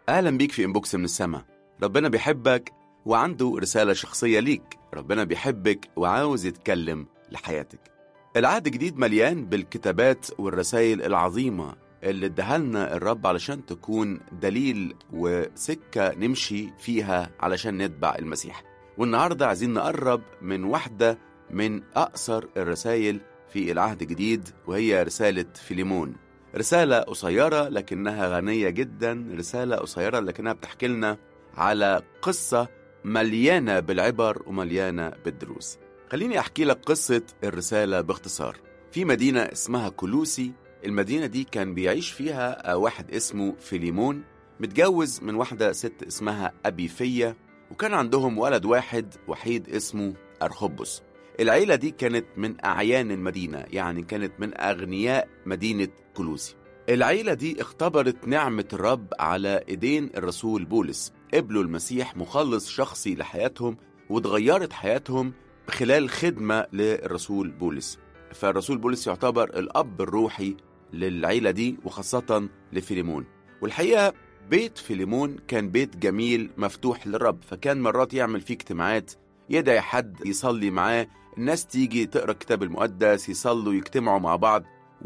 أهلا بيك في إنبوكس من السما ربنا بيحبك وعنده رسالة شخصية ليك ربنا بيحبك وعاوز يتكلم لحياتك العهد الجديد مليان بالكتابات والرسائل العظيمة اللي اداها لنا الرب علشان تكون دليل وسكة نمشي فيها علشان نتبع المسيح والنهاردة عايزين نقرب من واحدة من أقصر الرسائل في العهد الجديد وهي رسالة فيليمون رسالة قصيرة لكنها غنية جدا رسالة قصيرة لكنها بتحكي لنا على قصة مليانة بالعبر ومليانة بالدروس خليني أحكي لك قصة الرسالة باختصار في مدينة اسمها كلوسي المدينة دي كان بيعيش فيها واحد اسمه فيليمون متجوز من واحدة ست اسمها أبيفية وكان عندهم ولد واحد وحيد اسمه أرخبس العيلة دي كانت من أعيان المدينة يعني كانت من أغنياء مدينة كلوسي العيلة دي اختبرت نعمة الرب على إيدين الرسول بولس قبلوا المسيح مخلص شخصي لحياتهم وتغيرت حياتهم خلال خدمة للرسول بولس فالرسول بولس يعتبر الأب الروحي للعيلة دي وخاصة لفيليمون والحقيقة بيت فيليمون كان بيت جميل مفتوح للرب فكان مرات يعمل فيه اجتماعات يدعي حد يصلي معاه الناس تيجي تقرا الكتاب المقدس يصلوا يجتمعوا مع بعض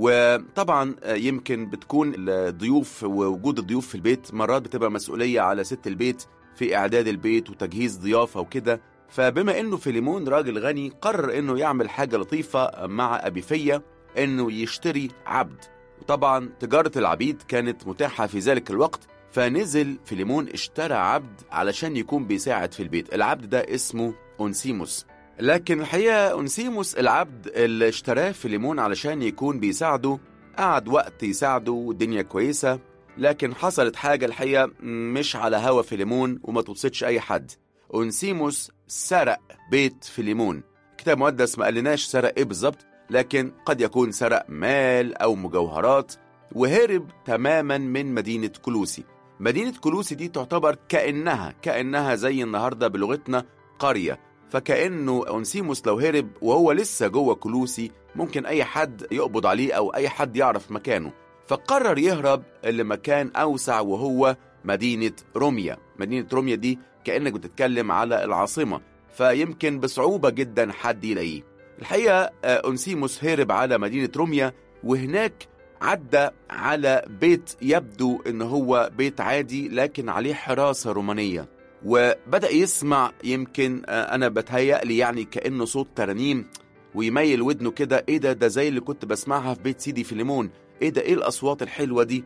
وطبعا يمكن بتكون الضيوف ووجود الضيوف في البيت مرات بتبقى مسؤولية على ست البيت في إعداد البيت وتجهيز ضيافة وكده فبما إنه فيليمون راجل غني قرر إنه يعمل حاجة لطيفة مع أبيفية إنه يشتري عبد وطبعا تجارة العبيد كانت متاحة في ذلك الوقت فنزل فيليمون اشترى عبد علشان يكون بيساعد في البيت العبد ده اسمه أونسيموس لكن الحقيقة أونسيموس العبد اللي اشتراه فيليمون علشان يكون بيساعده قعد وقت يساعده والدنيا كويسة لكن حصلت حاجة الحقيقة مش على هوا فيليمون وما تبسطش أي حد أونسيموس سرق بيت فيليمون كتاب مقدس ما قالناش سرق إيه بالظبط لكن قد يكون سرق مال أو مجوهرات وهرب تماما من مدينة كلوسي مدينة كلوسي دي تعتبر كأنها كأنها زي النهاردة بلغتنا قرية فكأنه أونسيموس لو هرب وهو لسه جوه كلوسي ممكن أي حد يقبض عليه أو أي حد يعرف مكانه فقرر يهرب لمكان أوسع وهو مدينة روميا مدينة روميا دي كأنك بتتكلم على العاصمة فيمكن بصعوبة جدا حد يلاقيه الحقيقة أونسيموس هرب على مدينة روميا وهناك عدى على بيت يبدو ان هو بيت عادي لكن عليه حراسة رومانية وبدأ يسمع يمكن أنا بتهيألي يعني كأنه صوت ترانيم ويميل ودنه كده إيه ده ده زي اللي كنت بسمعها في بيت سيدي فيليمون إيه ده إيه الأصوات الحلوة دي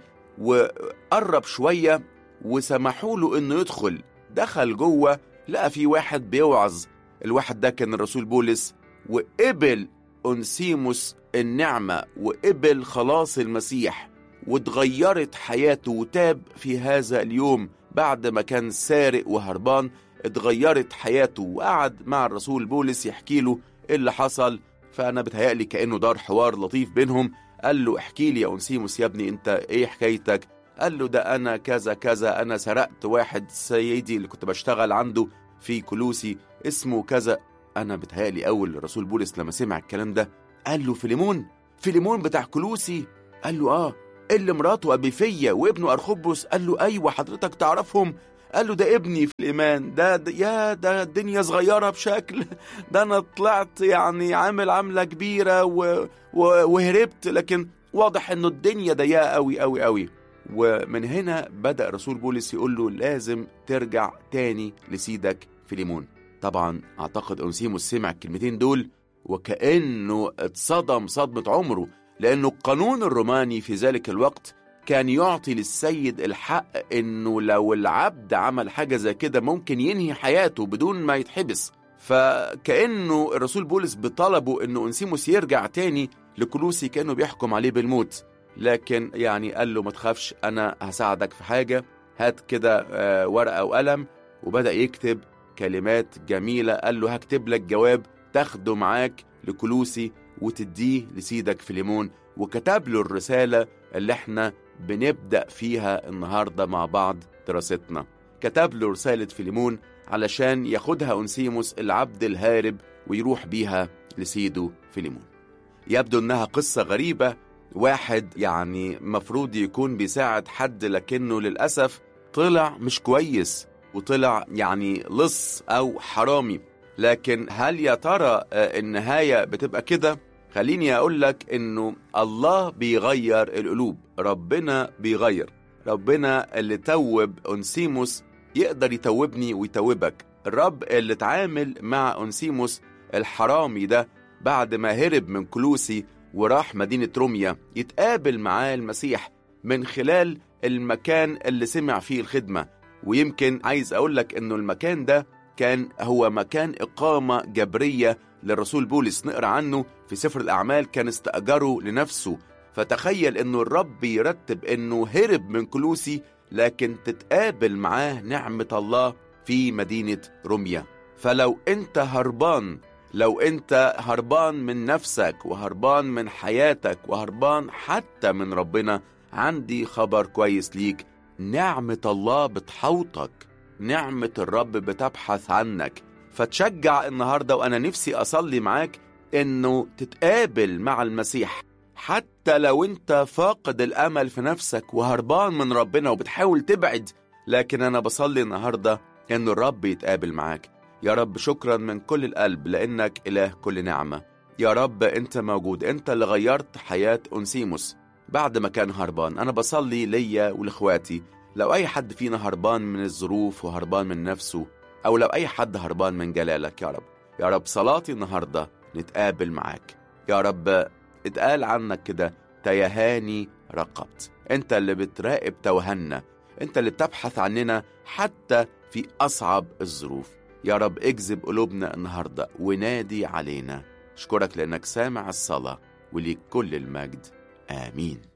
وقرب شوية وسمحوا له إنه يدخل دخل جوه لقى في واحد بيوعظ الواحد ده كان الرسول بولس وقبل أنسيموس النعمة وقبل خلاص المسيح واتغيرت حياته وتاب في هذا اليوم بعد ما كان سارق وهربان اتغيرت حياته وقعد مع الرسول بولس يحكي له ايه اللي حصل فانا بتهيألي كانه دار حوار لطيف بينهم قال له احكي لي يا انسيموس يا ابني انت ايه حكايتك قال له ده انا كذا كذا انا سرقت واحد سيدي اللي كنت بشتغل عنده في كلوسي اسمه كذا انا بتهيألي اول الرسول بولس لما سمع الكلام ده قال له فيليمون فيليمون بتاع كلوسي قال له اه اللي مراته أبيفية وابنه أرخبس قال له أيوة حضرتك تعرفهم قال له ده ابني في الإيمان ده, ده يا ده الدنيا صغيرة بشكل ده أنا طلعت يعني عامل عملة كبيرة و و وهربت لكن واضح إنه الدنيا ضيقة أوي أوي أوي ومن هنا بدأ رسول بولس يقول له لازم ترجع تاني لسيدك فيليمون طبعا أعتقد أنسيموس سمع الكلمتين دول وكأنه اتصدم صدمة عمره لأنه القانون الروماني في ذلك الوقت كان يعطي للسيد الحق إنه لو العبد عمل حاجة زي كده ممكن ينهي حياته بدون ما يتحبس فكأنه الرسول بولس بطلبه إنه أنسيموس يرجع تاني لكلوسي كأنه بيحكم عليه بالموت لكن يعني قال له ما تخافش أنا هساعدك في حاجة هات كده ورقة وقلم وبدأ يكتب كلمات جميلة قال له هكتب لك جواب تاخده معاك لكلوسي وتديه لسيدك فيليمون وكتب له الرسالة اللي احنا بنبدأ فيها النهاردة مع بعض دراستنا كتب له رسالة فيليمون علشان ياخدها أنسيموس العبد الهارب ويروح بيها لسيده فيليمون يبدو إنها قصة غريبة واحد يعني مفروض يكون بيساعد حد لكنه للأسف طلع مش كويس وطلع يعني لص أو حرامي لكن هل يا ترى النهاية بتبقى كده؟ خليني أقول لك إنه الله بيغير القلوب ربنا بيغير ربنا اللي توب أنسيموس يقدر يتوبني ويتوبك الرب اللي اتعامل مع أنسيموس الحرامي ده بعد ما هرب من كلوسي وراح مدينة روميا يتقابل معاه المسيح من خلال المكان اللي سمع فيه الخدمة ويمكن عايز أقول لك إنه المكان ده كان هو مكان إقامة جبرية للرسول بولس نقرأ عنه في سفر الأعمال كان استأجره لنفسه فتخيل إنه الرب يرتب إنه هرب من كلوسي لكن تتقابل معاه نعمة الله في مدينة روميا فلو أنت هربان لو أنت هربان من نفسك وهربان من حياتك وهربان حتى من ربنا عندي خبر كويس ليك نعمة الله بتحوطك نعمة الرب بتبحث عنك فتشجع النهاردة وأنا نفسي أصلي معاك إنه تتقابل مع المسيح حتى لو أنت فاقد الأمل في نفسك وهربان من ربنا وبتحاول تبعد لكن أنا بصلي النهاردة إنه الرب يتقابل معاك يا رب شكرا من كل القلب لأنك إله كل نعمة يا رب أنت موجود أنت اللي غيرت حياة أنسيموس بعد ما كان هربان أنا بصلي ليا ولإخواتي لو أي حد فينا هربان من الظروف وهربان من نفسه أو لو أي حد هربان من جلالك يا رب يا رب صلاتي النهاردة نتقابل معاك يا رب اتقال عنك كده تيهاني رقبت انت اللي بتراقب توهنا انت اللي بتبحث عننا حتى في أصعب الظروف يا رب اجذب قلوبنا النهاردة ونادي علينا اشكرك لأنك سامع الصلاة وليك كل المجد آمين